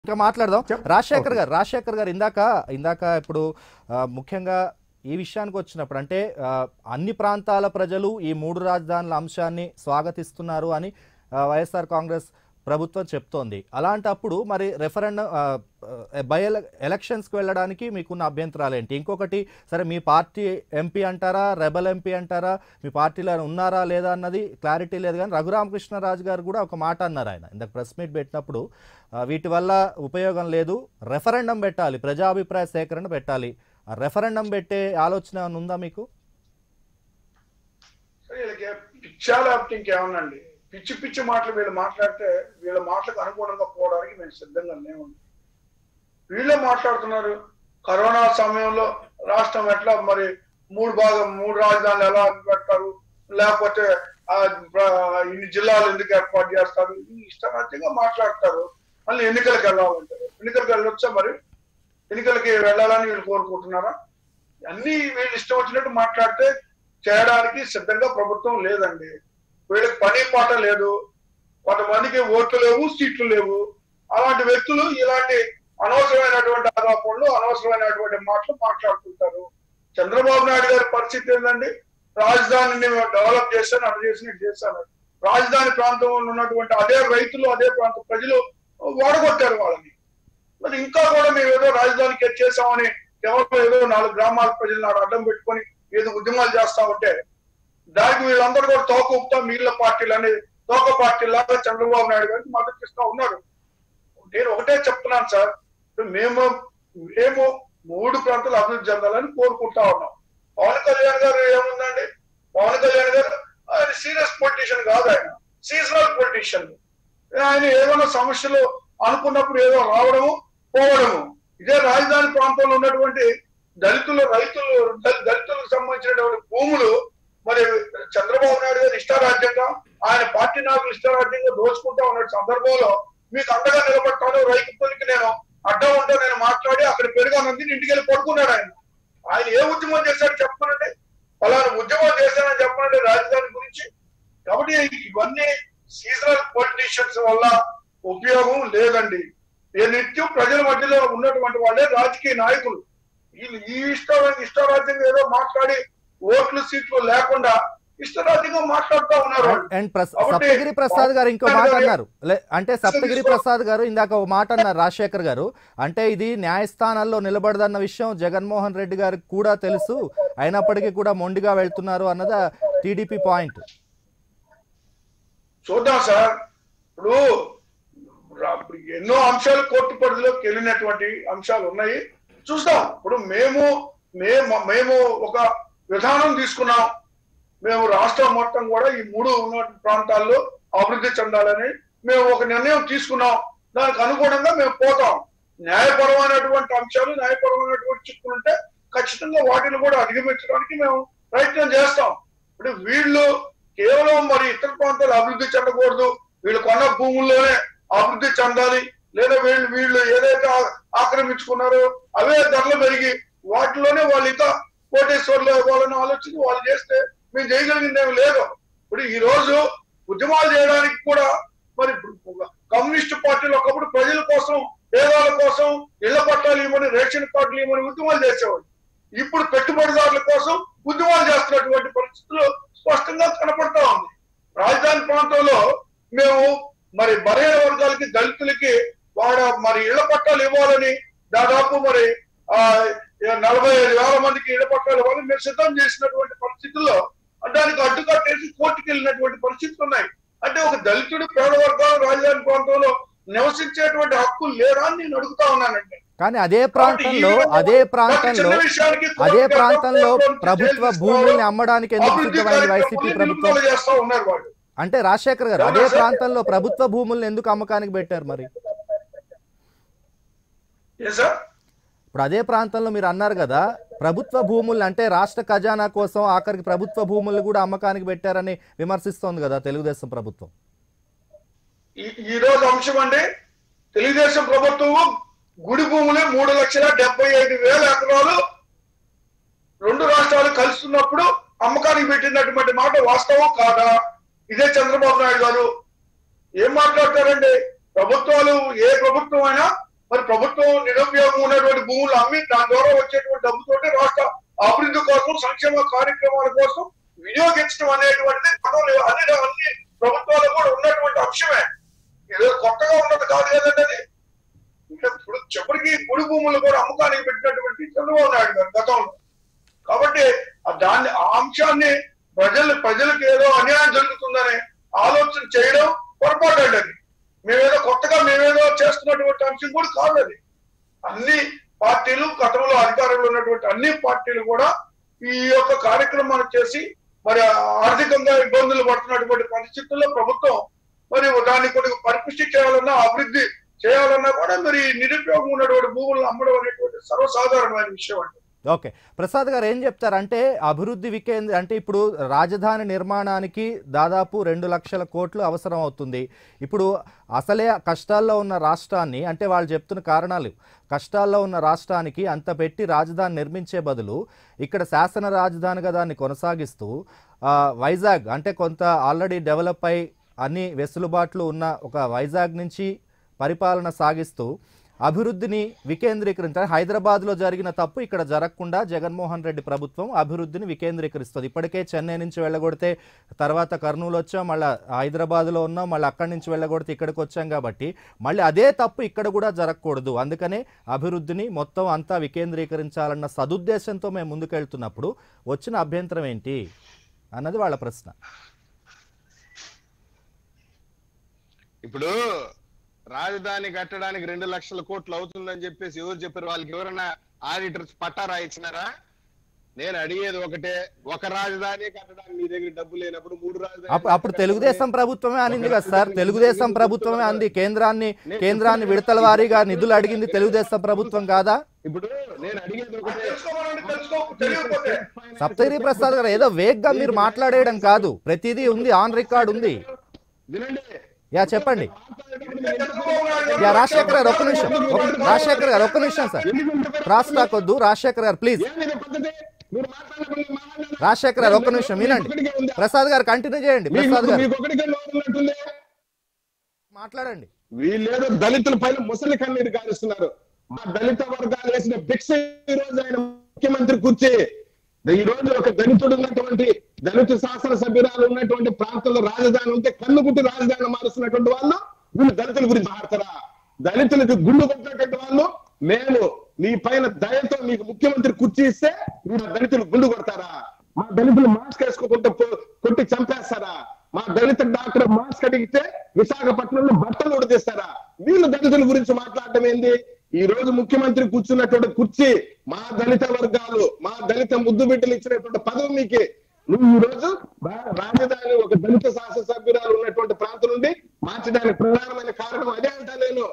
ఇంకా మాట్లాడదాం చెప్. రాజశేఖర్ గారు రాజశేఖర్ గారు ఇందాక ఇందాక ఇప్పుడు ఆ, ముఖ్యంగా ఈ విషయానికి వచ్చినప్పుడు అంటే ఆ, అన్ని ప్రాంతాల ప్రజలు ఈ మూడు రాజధానుల అంశాన్ని స్వాగతిస్తున్నారు అని ఆ, వైఎస్ఆర్ కాంగ్రెస్ ప్రభుత్వం చెప్తోంది అలాంటప్పుడు మరి రెఫరెండం బై ఎలక్షన్స్కి వెళ్ళడానికి మీకున్న అభ్యంతరాలు ఏంటి ఇంకొకటి సరే మీ పార్టీ ఎంపీ అంటారా రెబల్ ఎంపీ అంటారా మీ పార్టీలో ఉన్నారా లేదా అన్నది క్లారిటీ లేదు కానీ రఘురామకృష్ణరాజు గారు కూడా ఒక మాట అన్నారు ఆయన ఇందాక ప్రెస్ మీట్ పెట్టినప్పుడు ఆ, వీటి వల్ల ఉపయోగం లేదు రెఫరెండం పెట్టాలి ప్రజాభిప్రాయ సేకరణ పెట్టాలి ఆ రెఫరెండం పెట్టే ఆలోచన ఏమైనా ఉందా మీకు సరే వీళ్ళకి పిచ్చా లేకపోతే ఇంకేమనండి పిచ్చి పిచ్చి మాటలు వీళ్ళు మాట్లాడితే వీళ్ళ మాటలకు అనుగుణంగా పోవడానికి మేము సిద్ధంగా లేము వీళ్ళే మాట్లాడుతున్నారు కరోనా సమయంలో రాష్ట్రం ఎట్లా మరి మూడు భాగం మూడు రాజధానులు ఎలా పెట్టారు లేకపోతే ఆ ప్ర- ఇన్ని జిల్లాలు ఎందుకు ఏర్పాటు చేస్తారు ఈ ఇష్టరాజ్యంగా మాట్లాడతారు మళ్ళీ ఎన్నికలకు వెళ్ళాలంటారు ఎన్నికలకు వెళ్ళొచ్చా మరి ఎన్నికలకి వెళ్ళాలని వీళ్ళు కోరుకుంటున్నారా అన్ని వీళ్ళు ఇష్టం వచ్చినట్టు మాట్లాడితే చేయడానికి సిద్ధంగా ప్రభుత్వం లేదండి వీళ్ళకి పని పాట లేదు కొంతమందికి ఓట్లు లేవు సీట్లు లేవు అలాంటి వ్యక్తులు ఇలాంటి అనవసరమైనటువంటి ఆరోపణలు అనవసరమైనటువంటి మాటలు మాట్లాడుతుంటారు చంద్రబాబు నాయుడు గారి పరిస్థితి ఏంటండి రాజధానిని డెవలప్ చేశాను అటు చేసి ఇటు చేశాను రాజధాని ప్రాంతంలో ఉన్నటువంటి అదే రైతులు అదే ప్రాంత ప్రజలు వాడగొట్టారు వాళ్ళని మరి ఇంకా కూడా మేము ఏదో రాజధానికి చేసామని కేవలం ఏదో నాలుగు గ్రామాల ప్రజలు నాడు అడ్డం పెట్టుకొని ఏదో ఉద్యమాలు చేస్తా ఉంటే దానికి వీళ్ళందరూ కూడా తోక ఊపుతా మిగిలిన పార్టీలు అనేది తోక పార్టీలాగా చంద్రబాబు నాయుడు గారికి మద్దతు ఇస్తా ఉన్నారు నేను ఒకటే చెప్తున్నాను సార్ ఇప్పుడు మేము మేము మూడు ప్రాంతాలు అభివృద్ధి చెందాలని కోరుకుంటా ఉన్నాం పవన్ కళ్యాణ్ గారు ఏముందండి పవన్ కళ్యాణ్ గారు ఆయన సీరియస్ పొలిటీషియన్ కాదు ఆయన సీజనల్ పొలిటీషియన్ ఆయన ఏమైనా సమస్యలు అనుకున్నప్పుడు ఏదో రావడము పోవడము ఇదే రాజధాని ప్రాంతంలో ఉన్నటువంటి దళితులు రైతులు దళ- దళితులకు సంబంధించినటువంటి భూములు మరి చంద్రబాబు నాయుడు గారు ఇష్టారాజ్యంగా ఆయన పార్టీ నాయకులు ఇష్టారాజ్యంగా దోచుకుంటా ఉన్న సందర్భంలో మీకు అండగా నిలబడతాను రైతులకి నేను అడ్డం ఉంటే నేను మాట్లాడి అక్కడ పెరుగానంది ఇంటికి వెళ్ళి పడుకున్నాడు ఆయన ఆయన ఏ ఉద్యమం చేశాడు చెప్పనండి అలాంటి ఉద్యమం చేశానని చెప్పనండి రాజధాని గురించి కాబట్టి ఇవన్నీ సీజనల్ పొలిటీషియన్స్ వల్ల ఉపయోగం లేదండి ఏ నిత్యం ప్రజల మధ్యలో ఉన్నటువంటి వాళ్ళే రాజకీయ నాయకులు వీళ్ళు ఈ ఇష్టం ఇష్టరాజ్యంగా ఏదో మాట్లాడి ఓట్లు సీట్లు లేకుండా ఇష్టరాజ్యంగా మాట్లాడుతూ ఉన్నారు వాళ్ళు. అండ్ ప్రస్- కాబట్టి సప్తగిరి ప్రసాద్ గారు ఇంకో మాట గారు- అన్నారు లే- అంటే సప్తగిరి తీసుకో- ప్రసాద్ గారు ఇందాక ఒక మాట అన్నారు రాజశేఖర్ గారు అంటే ఇది న్యాయస్థానాల్లో నిలబడదన్న విషయం జగన్మోహన్ రెడ్డి గారికి కూడా తెలుసు అయినప్పటికీ కూడా మొండిగా వెళ్తున్నారు అన్నది టీడీపీ పాయింట్ చూద్దాం సార్ ఇప్పుడు రా- ఇప్పుడు ఎన్నో అంశాలు కోర్టు పరిధిలోకి వెళ్ళినటువంటి అంశాలు ఉన్నాయి చూస్తాం ఇప్పుడు మేము మేము మేము ఒక విధానం తీసుకున్నాం మేము రాష్ట్రం మొత్తం కూడా ఈ మూడు ఉన్న ప్రాంతాల్లో అభివృద్ధి చెందాలని మేము ఒక నిర్ణయం తీసుకున్నాం దానికి అనుగుణంగా మేము పోతాం న్యాయపరమైనటువంటి అంశాలు న్యాయపరమైనటువంటి చిక్కులు ఉంటే ఖచ్చితంగా వాటిని కూడా అధిగమించడానికి మేము ప్రయత్నం చేస్తాం ఇప్పుడు వీళ్ళు కేవలం మరి ఇతర ప్రాంతాలు అభివృద్ధి చెందకూడదు వీళ్ళు కొన్న భూముల్లోనే అభివృద్ధి చెందాలి లేదా వీళ్ళు వీళ్ళు ఏదైతే ఆ- ఆక్రమించుకున్నారో అవే ధరలు పెరిగి వాటిలోనే వాళ్ళు ఇంకా కోటేశ్వర్లు వాళ్ళని ఆలోచించి వాళ్ళు చేస్తే మేము చేయగలిగింది ఏమి లేదు ఇప్పుడు ఈ రోజు ఉద్యమాలు చేయడానికి కూడా మరి కమ్యూనిస్ట్ పార్టీలు ఒకప్పుడు ప్రజల కోసం పేదల కోసం ఇళ్ల పట్టాలు ఇవ్వమని రేషన్ కార్డులు ఇవ్వమని ఉద్యమాలు చేసేవాళ్ళు ఇప్పుడు పెట్టుబడిదారుల కోసం ఉద్యమాలు చేస్తున్నటువంటి పరిస్థితులు స్పష్టంగా కనపడతా ఉంది రాజధాని ప్రాంతంలో మేము మరి బలహీన వర్గాలకి దళితులకి వాడ మరి ఇళ్ల పట్టాలు ఇవ్వాలని దాదాపు మరి ఆ నలభై ఐదు వేల మందికి ఇళ్ల పట్టాలు ఇవ్వాలని మేము సిద్ధం చేసినటువంటి పరిస్థితుల్లో దానికి అడ్డుకట్టేసి కోర్టుకు వెళ్ళినటువంటి పరిస్థితులు ఉన్నాయి అంటే ఒక దళితుడు పేద వర్గాలు రాజధాని ప్రాంతంలో నివసించేటువంటి హక్కు లేరా అని నేను అడుగుతా ఉన్నానండి కానీ అదే ప్రాంతంలో అదే ప్రాంతంలో అదే ప్రాంతంలో ప్రభుత్వ భూముల్ని అమ్మడానికి ఎందుకు సిద్ధమైంది వైసీపీ ప్రభుత్వం చేస్తా ఉన్నారు వాళ్ళు అంటే రాజశేఖర్ గారు అదే అవునా సార్? ప్రాంతంలో ప్రభుత్వ భూముల్ని ఎందుకు అమ్మకానికి పెట్టారు మరి ఏ సార్ ఇప్పుడు అదే ప్రాంతంలో మీరు అన్నారు కదా ప్రభుత్వ భూములు అంటే రాష్ట్ర ఖజానా కోసం ఆఖరికి ప్రభుత్వ భూములు కూడా అమ్మకానికి పెట్టారని విమర్శిస్తోంది కదా తెలుగుదేశం ప్రభుత్వం ఈ- ఈ రోజు అంశం అండి తెలుగుదేశం ప్రభుత్వము గుడి భూములే మూడు లక్షల డెబ్బై ఐదు వేల ఎకరాలు రెండు రాష్ట్రాలు కలుస్తున్నప్పుడు అమ్మకానికి పెట్టినటువంటి మాట వాస్తవం కాదా ఇదే చంద్రబాబు నాయుడు గారు ఏం మాట్లాడతారండి ప్రభుత్వాలు ఏ ప్రభుత్వం అయినా ప్రభుత్వం నిరుపయోగం ఉన్నటువంటి భూములు అమ్మి దాని ద్వారా వచ్చేటువంటి డబ్బుతోటి రాష్ట్ర అభివృద్ధి కోసం సంక్షేమ కార్యక్రమాల కోసం వినియోగించడం అనేటువంటిది గతంలో అన్ని అన్ని ప్రభుత్వాలు కూడా ఉన్నటువంటి అంశమే ఏదో కొత్తగా ఉన్నది కాదు కదండి అది ఇంకా ఇప్పుడు చివరికి పొడి భూములు కూడా అమ్మకానికి పెట్టినటువంటి చంద్రబాబు నాయుడు గారు గతంలో కాబట్టి ఆ దాన్ని ఆ అంశాన్ని ప్రజలు ప్రజలకు ఏదో అన్యాయం జరుగుతుందని ఆలోచన చేయడం పొరపాటు అండి అది మేమేదో కొత్తగా మేమేదో చేస్తున్నటువంటి అంశం కూడా కాదు అది అన్ని పార్టీలు గతంలో అధికారంలో ఉన్నటువంటి అన్ని పార్టీలు కూడా ఈ యొక్క కార్యక్రమాన్ని చేసి మరి ఆర్థికంగా ఇబ్బందులు పడుతున్నటువంటి పరిస్థితుల్లో ప్రభుత్వం మరి దాన్ని కొద్దిగా పరిపుష్టి చేయాలన్నా అభివృద్ధి చేయాలన్నా కూడా మరి నిరుపయోగం ఉన్నటువంటి భూములను అమ్మడం అనేటువంటి సర్వసాధారణమైన విషయం అండి ఓకే ప్రసాద్ గారు ఏం చెప్తారంటే అభివృద్ధి వికేంద్ర అంటే ఇప్పుడు రాజధాని నిర్మాణానికి దాదాపు రెండు లక్షల కోట్లు అవసరం అవుతుంది ఇప్పుడు అసలే కష్టాల్లో ఉన్న రాష్ట్రాన్ని అంటే వాళ్ళు చెప్తున్న కారణాలు కష్టాల్లో ఉన్న రాష్ట్రానికి అంత పెట్టి రాజధాని నిర్మించే బదులు ఇక్కడ శాసన రాజధానిగా దాన్ని కొనసాగిస్తూ ఆ, వైజాగ్ అంటే కొంత ఆల్రెడీ డెవలప్ అయి అన్ని వెసులుబాట్లు ఉన్న ఒక వైజాగ్ నుంచి పరిపాలన సాగిస్తూ అభివృద్ధిని వికేంద్రీకరించాలి హైదరాబాద్లో జరిగిన తప్పు ఇక్కడ జరగకుండా జగన్మోహన్ రెడ్డి ప్రభుత్వం అభివృద్ధిని వికేంద్రీకరిస్తుంది ఇప్పటికే చెన్నై నుంచి వెళ్ళగొడితే తర్వాత కర్నూలు వచ్చాం మళ్ళీ హైదరాబాద్లో ఉన్నాం మళ్ళీ అక్కడి నుంచి వెళ్ళగొడితే ఇక్కడికి వచ్చాం కాబట్టి మళ్ళీ అదే తప్పు ఇక్కడ కూడా జరగకూడదు అందుకనే అభివృద్ధిని మొత్తం అంతా వికేంద్రీకరించాలన్న సదుద్దేశంతో మేము ముందుకెళ్తున్నప్పుడు వచ్చిన అభ్యంతరం ఏంటి అన్నది వాళ్ళ ప్రశ్న ఇప్పుడు రాజధాని కట్టడానికి రెండు లక్షల కోట్లు అవుతుందని చెప్పేసి ఎవరు చెప్పారు వాళ్ళకి ఎవరైనా ఆడిటర్స్ పట్టా రాయించినారా నేను అడిగేది ఒకటే ఒక రాజధాని కట్టడానికి నీ దగ్గర డబ్బు లేనప్పుడు మూడు రాజధాని అప్పుడు అప్పుడు తెలుగుదేశం ప్రభుత్వమే అనింది కదా సార్ తెలుగుదేశం ప్రభుత్వమే అంది కేంద్రాన్ని కేంద్రాన్ని విడతల వారీగా నిధులు అడిగింది తెలుగుదేశం ప్రభుత్వం కాదా ఇప్పుడు నేను అడిగేది ఒకటే తెలుసుకోవాలంటే తెలుసుకో తెలియకపోతే సప్తగిరి ప్రసాద్ గారు ఏదో వేగ్గా మీరు మాట్లాడేయడం కాదు ప్రతిదీ ఉంది ఆన్ రికార్డ్ ఉంది వినండి యా చెప్పండి చంద్రబాబు నాయుడు గారు యా రాజశేఖర్ గారు ఒక్క నిమిషం ఒక్క- రాజశేఖర్ గారు ఒక్క నిమిషం సార్ క్రాస్ టాక్ వద్దు రాజశేఖర్ గారు ప్లీజ్ ఏంది ఇది పద్ధతి మీరు మాట్లాడకుండా మాట్లాడాలి. రాజశేఖర్ గారు ఒక్క నిమిషం వినండి ఒకటిగా ఉందా? ప్రసాద్ గారు కంటిన్యూ చేయండి ప్రసాద్ మీకు గారు మీకు ఒకటిగా నోరు ఉన్నట్టుంది మాట్లాడండి వీళ్ళేదో దళితుల పైన ముసలి కన్నీరు కారుస్తున్నారు మా దళిత వర్గాలు వేసిన భిక్ష ఈ రోజు ఆయన ముఖ్యమంత్రి కూర్చి ఈ రోజు ఒక దళితుడు ఉన్నటువంటి దళిత శాసన సభ్యురాలు ఉన్నటువంటి ప్రాంతంలో రాజధాని ఉంటే కన్ను గుట్టి రాజధాని మారుస్తున్నటువంటి వాళ్ళు వీళ్ళు దళితుల గురించి మాట్లాడతారా దళితులకు గుండు కొట్టినటువంటి వాళ్ళు మేము మీ పైన దయతో మీకు ముఖ్యమంత్రి కుర్చీ ఇస్తే మీరు ఆ దళితులు గుండు కొడతారా మా దళితులు మాస్క్ వేసుకోకుండా పో- కొట్టి చంపేస్తారా మా దళిత డాక్టర్ మాస్క్ అడిగితే విశాఖపట్నంలో బట్టలు ఉడదీస్తారా వీళ్ళు దళితుల గురించి మాట్లాడటం ఏంది ఈ రోజు ముఖ్యమంత్రి కూర్చున్నటువంటి కుర్చీ మా దళిత వర్గాలు మా దళిత ముద్దు బిడ్డలు ఇచ్చినటువంటి పదవి మీకే నువ్వు ఈ రోజు బా- రాజధాని ఒక దళిత శాసనసభ్యురాలు ఉన్నటువంటి ప్రాంతం నుండి మార్చడానికి ప్రధానమైన కారణం అదే అంటా నేను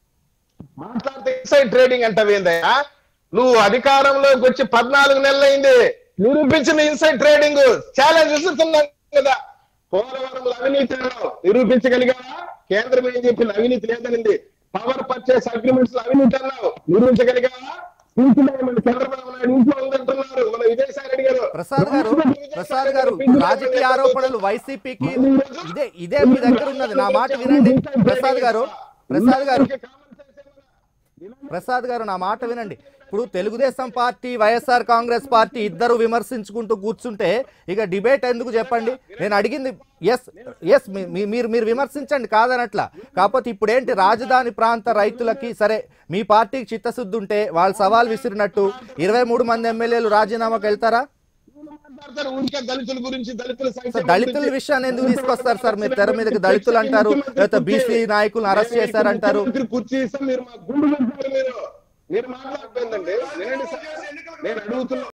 మాట్లాడితే ఇన్సైడ్ ట్రేడింగ్ అంటావేందయ్యా నువ్వు అధికారంలోకి వచ్చి పద్నాలుగు నెలలైంది నిరూపించిన ఇన్సైడ్ ట్రేడింగ్ ఛాలెంజ్ విసురుతున్నాం కదా పోలవరంలో అవినీతి అన్నావు నిరూపించగలిగావా కేంద్రం ఏం చెప్పింది అవినీతి లేదనింది పవర్ పర్చేస్ అగ్రిమెంట్స్ లో అవినీతి అన్నావు నిరూపించగలిగావా పింఛన్ ఏమన్నా చంద్రబాబు నాయుడు ఇంట్లో ఉందంటున్నారు మన విజయసాయి రెడ్డి గారు ప్రసాద్ గారు ప్రసాద్ గారు రాజకీయ ఆరోపణలు వైసీపీకి ఇదే ఇదే మీ దగ్గర ఉన్నది నా మాట వినండి ప్రసాద్ గారు ప్రసాద్ గారు ప్రసాద్ గారు నా మాట వినండి ఇప్పుడు తెలుగుదేశం పార్టీ వైఎస్ఆర్ కాంగ్రెస్ పార్టీ ఇద్దరు విమర్శించుకుంటూ కూర్చుంటే ఇక డిబేట్ ఎందుకు చెప్పండి నేను అడిగింది ఎస్ ఎస్ మీరు మీరు విమర్శించండి కాదనట్లా కాకపోతే ఇప్పుడు ఏంటి రాజధాని ప్రాంత రైతులకి సరే మీ పార్టీకి చిత్తశుద్ధి ఉంటే వాళ్ళు సవాల్ విసిరినట్టు ఇరవై మూడు మంది ఎమ్మెల్యేలు రాజీనామాకి వెళ్తారా మాట్లాడతారు ఊరికే దళితుల గురించి దళితుల సార్ సంక్షేమం దళితుల గురించి. విషయాన్ని ఎందుకు తీసుకొస్తారు సార్ మీరు తెర మీదకి దళితులు అంటారు లేకపోతే బీసీ నాయకులను అరెస్ట్ చేశారంటారు ముఖ్యమంత్రి కుర్చీ ఇస్తాం మీరు మా గుండు కొట్టారు మీరు మీరు మాట్లాడలేదండి వినండి సార్ నేను అడుగుతున్నా